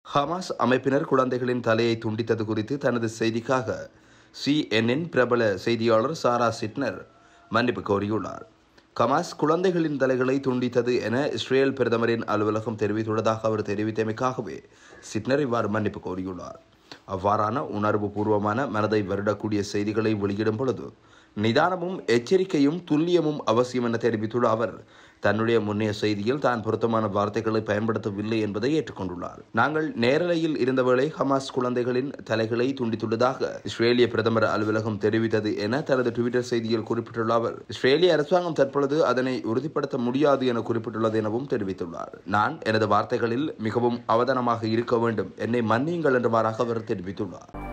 Hamas அமைப்பினர் குழந்தைகளின் தலையை துண்டித்தது குறித்து தனது செய்திக்காக சிஎன்என் பிரபல செய்தியாளர் சாரா சிட்னர் மன்னிப்பு கோரியுள்ளார் ஹமாஸ் குழந்தைகளின் தலைகளை துண்டித்தது என இஸ்ரேல் பிரதமரின் அலுவலகம் தெரிவித்துள்ளதாக அவர் தெரிவித்தமைக்காகவே சிட்னர் இவ்வாறு மன்னிப்பு கோரியுள்ளார் அவ்வாறான உணர்வு பூர்வமான மனதை வருடக்கூடிய செய்திகளை வெளியிடும் பொழுது நிதானமும் எச்சரிக்கையும் துல்லியமும் அவசியம் என தெரிவித்துள்ள அவர் தன்னுடைய முன்னைய செய்தியில் தான் பொருத்தமான வார்த்தைகளை பயன்படுத்தவில்லை என்பதை ஏற்றுக்கொண்டுள்ளார் நாங்கள் நேரலையில் இருந்தவேளை ஹமாஸ் குழந்தைகளின் தலைகளை துண்டித்துள்ளதாக இஸ்ரேலிய பிரதமர் அலுவலகம் தெரிவித்தது என தனது டுவிட்டர் செய்தியில் குறிப்பிட்டுள்ள அவர் இஸ்ரேலிய அரசாங்கம் தற்பொழுது அதனை உறுதிப்படுத்த முடியாது என குறிப்பிட்டுள்ளது எனவும் தெரிவித்துள்ளார் நான் எனது வார்த்தைகளில் மிகவும் அவதானமாக இருக்க வேண்டும் என்னை மன்னியுங்கள் என்றவாறாக அவர் தெரிவித்துள்ளார்